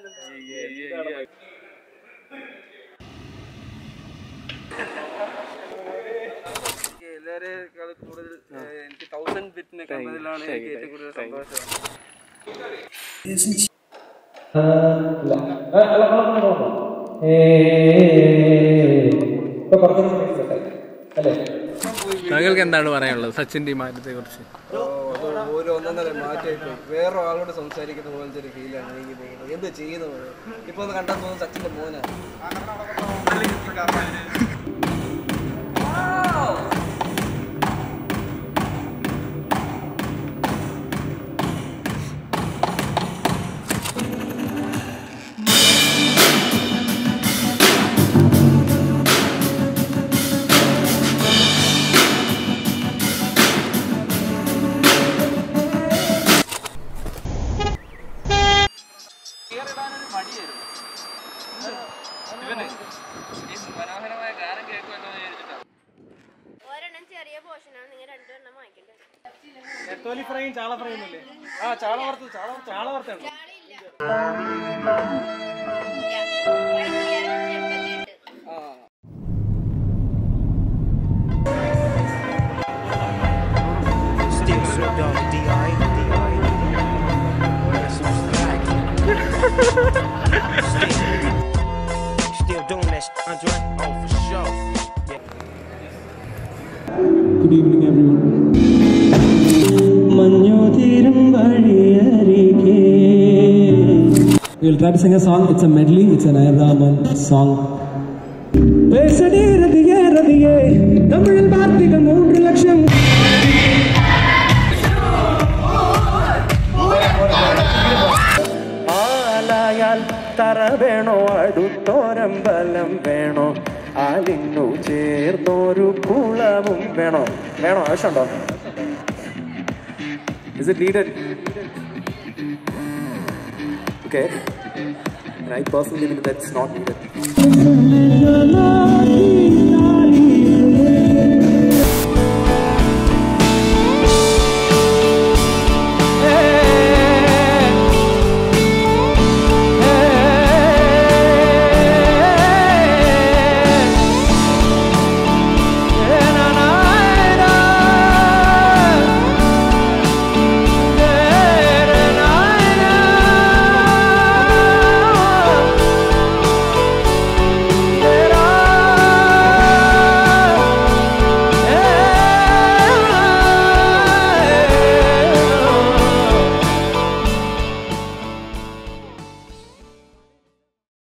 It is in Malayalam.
എല്ലാവരെക്കാളും കൂടുതൽ ഏഹ്, എനിക്ക് തൗസൻഡ് ബിറ്റിനെ കണ്ടതിലാണ് എനിക്ക് ഏറ്റവും കൂടുതൽ സന്തോഷം താങ്കൾക്ക് എന്താണ് പറയാനുള്ളത് സച്ചിന്റെ ഈ മാറ്റത്തെ കുറിച്ച് ഓ, അത് ഒരു ഒന്നൊന്നര മാറ്റമായിട്ട് വേറെ ആളോട് സംസാരിക്കുന്ന പോലത്തെ ഒരു ഫീലാണ് എനിക്ക് തോന്നുന്നത് എന്ത് ചെയ്യുന്നത് ഇപ്പൊ ഒന്ന് കണ്ടാൽ തോന്നുന്നു സച്ചിന്റെ മോനാണ് മനോഹരമായ ഗാനം കേൾക്കുമല്ലോ എന്ന് വിചാരിച്ചിട്ടാണ് ഒരെണ്ണം ചെറിയ പോർഷനാണ് നിങ്ങൾ രണ്ടെണ്ണം വാങ്ങിക്കേണ്ടത് ആ ചാള വറുത്തത് ചാള വറുത്തത് ചാള വറുത്താണ് ആ Still Snoop Dogg, D.I. D.I. Still, still doing that shit, Andre? Oh, for sure. Good evening, everyone. We will try to sing a song. It's a medley. It's an Air Rahman song. பேசடி ரதியே ரதியே தமிழில் வார்த்தைகள் மூன்று லட்சம் ആലായാൽ തറ വേണോ അടുത്തോരമ്പലം വേണോ ആലിന്നു ചേർന്നൊരു കുളവും വേണോ വേണോ ആവശ്യമുണ്ടോ Is it needed? Okay. And I personally believe that's not needed.